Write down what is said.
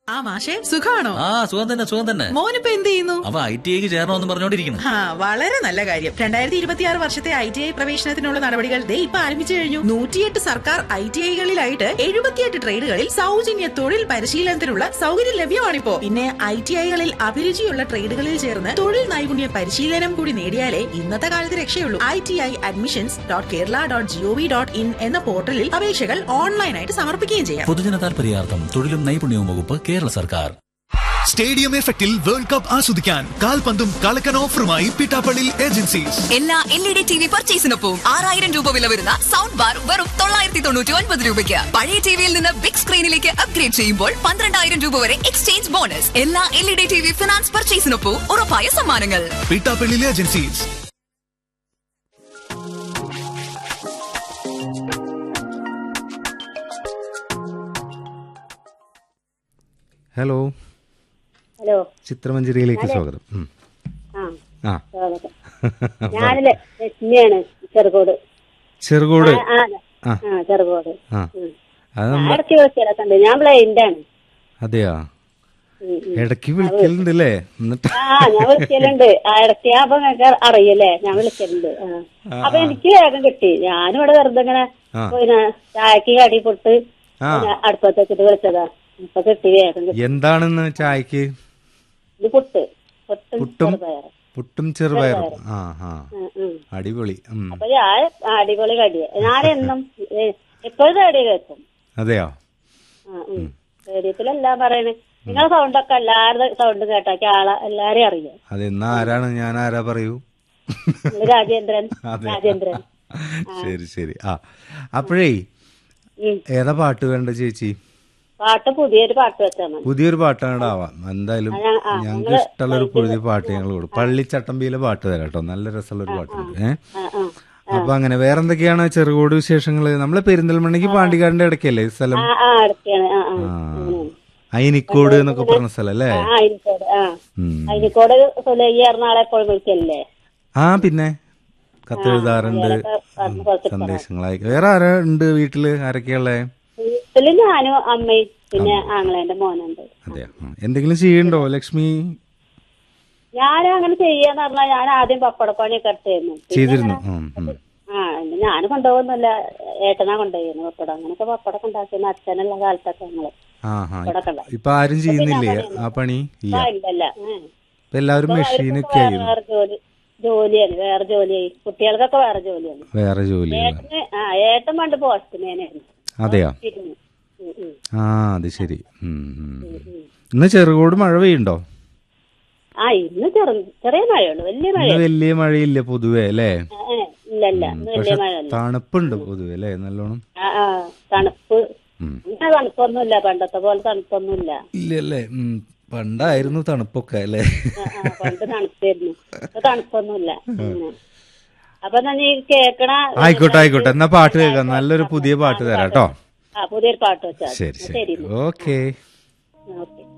ആ മാഷെ സുഖാണോ ആ സുഖം തന്നെ സുഖം തന്നെ മോനിപ്പോ എന്ത് ചെയ്യുന്നു അവ ഐ ടി ഐക്ക് ചേരണമെന്ന് പറഞ്ഞോണ്ടിരിക്കുന്നു ആ വളരെ നല്ല കാര്യം രണ്ടായിരത്തി ഇരുപത്തിയാറ് വർഷത്തെ ഐ ടി ഐ പ്രവേശനത്തിനുള്ള നടപടികൾ ദേ ഇപ്പൊ ആരംഭിച്ചു കഴിഞ്ഞു നൂറ്റിയെട്ട് സർക്കാർ ഐ ടി ഐകളിലായിട്ട് എഴുപത്തിയെട്ട് ട്രേഡുകളിൽ സൗജന്യ തൊഴിൽ പരിശീലനത്തിനുള്ള സൗകര്യം ലഭ്യമാണിപ്പോ പിന്നെ ഐ ടി ഐകളിൽ അഭിരുചിയുള്ള ട്രേഡുകളിൽ ചേർന്ന് തൊഴിൽ നൈപുണ്യ പരിശീലനം കൂടി നേടിയാലേ ഇന്നത്തെ കാലത്ത് രക്ഷയുള്ളൂ I T I admissions dot Kerala dot gov dot in എന്ന പോർട്ടലിൽ അപേക്ഷകൾ ഓൺലൈനായിട്ട് സമർപ്പിക്കുകയും ചെയ്യാം പൊതുജന താൽപര്യാർത്ഥം തൊഴിലും നൈപുണ്യവും വകുപ്പ് കേരള സർക്കാർ സ്റ്റേഡിയം എഫക്റ്റിൽ വേൾഡ് കപ്പ് ആസ്വദിക്കാൻ കാൽപന്തും കളക്കൻ ഓഫറുമായി പിട്ടാപ്പള്ളി ഏജൻസീസ് എല്ലാ L E D T V പർച്ചേസിനൊപ്പം ആറായിരം രൂപ വില വരുന്ന സൗണ്ട് ബാർ വെറും തൊള്ളായിരത്തി തൊണ്ണൂറ്റി ഒൻപത് രൂപയ്ക്ക് പഴയ ടിവിയിൽ നിന്ന് ബിഗ് സ്ക്രീനിലേക്ക് അപ്ഗ്രേഡ് ചെയ്യുമ്പോൾ പന്ത്രണ്ടായിരം രൂപ വരെ എക്സ്ചേഞ്ച് ബോണസ് എല്ലാ L E D T V finance പർച്ചേസിനൊപ്പം ഉറപ്പായ സമ്മാനങ്ങൾ പിട്ടാപ്പള്ളി ഏജൻസീസ് ഹലോ ഹലോ ചിത്രമഞ്ജരിയിലേക്ക് സ്വാഗതം ഉം. ആ ആ സ്വാഗതം ഞാനില്ലേ ലക്ഷ്മിയാണ് ചെറുകോട് ചെറുകോട് ആ ആ. ആ ചെറുകോട് ആ ഉം. അത് ഞാൻ നമ്മ ഇടയ്ക്ക് വിളിക്കലൊക്കെ ഉണ്ട് ഞാൻ ബ്ലൈൻഡ് ആണ് അതെയാ ഉം, ഉം. ഇടയ്ക്ക് വിളിക്കലുണ്ട് അല്ലേ എന്നിട്ട് ആ ഞാൻ വിളിക്കലുണ്ട് ആ ഇടയ്ക്ക് അപ്പൊ നിങ്ങൾക്ക് അറിയില്ലേ ഞാൻ വിളിക്കലുണ്ട് ആ അപ്പൊ എനിക്ക് വേഗം കിട്ടി ഞാനും ഇവിടെ വെറുതെ ഇങ്ങനെ ആ. പിന്നെ ചായക്ക് കടി പൊട്ട് ആ. പിന്നെ അടുപ്പത്ത് വെച്ചിട്ട് വിളിച്ചതാ ഇപ്പൊ കിട്ടി വേഗം കിട്ടി എന്താണെന്ന് ചായക്ക് ഇത് പുട്ട് പുട്ടും പുട്ടും ചെറുപയറും പുട്ടും ചെറുപയറും ആ ആ ഉം, ഉം. അടിപൊളി ഉം. അപ്പൊ ഞാൻ അടിപൊളി കടിയ ഞാനെന്നും എപ്പോഴും റേഡിയോ കേൾക്കും അതെയോ ആ, ഉം. റേഡിയോത്തിലെല്ലാം പറയണേ നിങ്ങളെ സൗണ്ടൊക്കെ എല്ലാവരുടെ സൗണ്ട് കേട്ടാക്കി ആളെ എല്ലാരെയും അറിയാം അതെന്നാ ആരാണ് ഞാൻ ആരാ പറയൂ നിങ്ങള് രാജേന്ദ്രൻ അതെ രാജേന്ദ്രൻ ശരി ശരി ആ അപ്പോഴേ ഉം. ഏതാ പാട്ട് വേണ്ട ചേച്ചി പാട്ട് പുതിയൊരു പാട്ട് വെച്ചാണ് പുതിയൊരു പാട്ടാണ് ആവാം എന്തായാലും ആ, ആ, ഞങ്ങൾക്ക് നിങ്ങള് ഇഷ്ടമുള്ള ഒരു പുതിയ പാട്ട് ഞങ്ങൾ കൊടുക്കും പള്ളിച്ചട്ടമ്പിയിലെ പാട്ട് തരാം കേട്ടോ നല്ല രസമുള്ള ഒരു പാട്ടുണ്ട് ഏഹ് ആ ആ അപ്പൊ അങ്ങനെ വേറെന്തൊക്കെയാണ് ചെറുകോട് വിശേഷങ്ങള് നമ്മളെ പെരിന്തൽമണ്ണയ്ക്ക് പാണ്ടിക്കാടിന്റെ ഇടയ്ക്കല്ലേ ഈ സ്ഥലം ആ ആ അടുത്താണ് ആ ആ ആ അയിനിക്കോട് എന്നൊക്കെ പറഞ്ഞ സ്ഥലം അല്ലേ ആ അയിനിക്കോട് ആ ഉം. അയിനിക്കോട് സുലയ്യ എറണാളെ എപ്പോഴും വിളിക്കല്ലേ ആ പിന്നെ കത്തെഴുതാറുണ്ട് ഇയാളൊക്കെ പറഞ്ഞ് കുറച്ച് സന്ദേശങ്ങളായി വേറെ ആരാ ഉണ്ട് വീട്ടില് ആരൊക്കെയുള്ളേ വീട്ടില് ഞാനും അമ്മയും പിന്നെ ആങ്ങളേന്റെ മോനുണ്ട് അതെ ആ. എന്തെങ്കിലും ചെയ്യണ്ടോ ലക്ഷ്മി ഞാൻ അങ്ങനെ ചെയ്യാന്ന് പറഞ്ഞാൽ ഞാൻ ആദ്യം പപ്പടപ്പണിയൊക്കെ എടുത്തായിരുന്നു പിന്നെ ചെയ്തിരുന്നു അങ്ങനെ- ഉം, ഉം. ആ ഞാൻ കൊണ്ടുപോകുന്നില്ല ഏട്ടനാ കൊണ്ടുപോയിരുന്നു പപ്പടം അങ്ങനെയൊക്കെ പപ്പടമൊക്കെ ഉണ്ടാക്കിയിരുന്നു അച്ഛനുള്ള കാലത്തൊക്കെ ഞങ്ങള് ആ ഹാ പപ്പടമൊക്കെ ഉണ്ടാക്കി ഇപ്പൊ ആരും ചെയ്യുന്നില്ലേ ആ പണി ഇല്ല ആ, ഇല്ലല്ല ഏ. ഇപ്പൊ എല്ലാവരും ഇപ്പൊ മെഷീനൊക്കെ വേറെ ആയിരുന്നു വേറെ ജോലി ജോലിയാണ് വേറെ ജോലിയായി കുട്ടികൾക്കൊക്കെ വേറെ ജോലിയാണ് വേറെ ജോലികൾ ഏട്ടന് ആ ഏട്ടൻ പണ്ട് പോസ്റ്റ്മേനായിരുന്നു അതെയോ തിരിഞ്ഞു ഉം, ഉം, ആ അത് ശരി ഉം, ഉം. ഇന്ന് ചെറുകോട് മഴ പെയ്യുണ്ടോ ആ ഇന്ന് ചെറു ചെറിയ മഴയുള്ളൂ വലിയ മഴ ഇന്ന് വലിയ മഴയില്ല പൊതുവെ അല്ലേ ഇല്ല ഇല്ല ഇന്ന് വലിയ പക്ഷെ മഴയല്ല തണുപ്പുണ്ട് പൊതുവെ അല്ലേ നല്ലോണം ആ ആ തണുപ്പ് ഉം. ഇങ്ങനെ തണുപ്പൊന്നുമില്ല പണ്ടത്തെ പോലെ തണുപ്പൊന്നുമില്ല ഇല്ല അല്ലേ ഉം. പണ്ടായിരുന്നു തണുപ്പൊക്കെ അല്ലേ ആ, ആ, പണ്ട് തണുപ്പായിരുന്നു ഇപ്പൊ തണുപ്പൊന്നുമില്ല അങ്ങനെ. അപ്പൊ എന്നാ നീ കേക്കണ ആയിക്കോട്ടെ ആയിക്കോട്ടെ എന്നാ പാട്ട് കേൾക്കാം നല്ലൊരു പുതിയ പാട്ട് തരാം കേട്ടോ ആ പുതിയൊരു പാട്ട് വെച്ചാ ശരി ശരി ശരി ഓക്കേ ഓക്കെ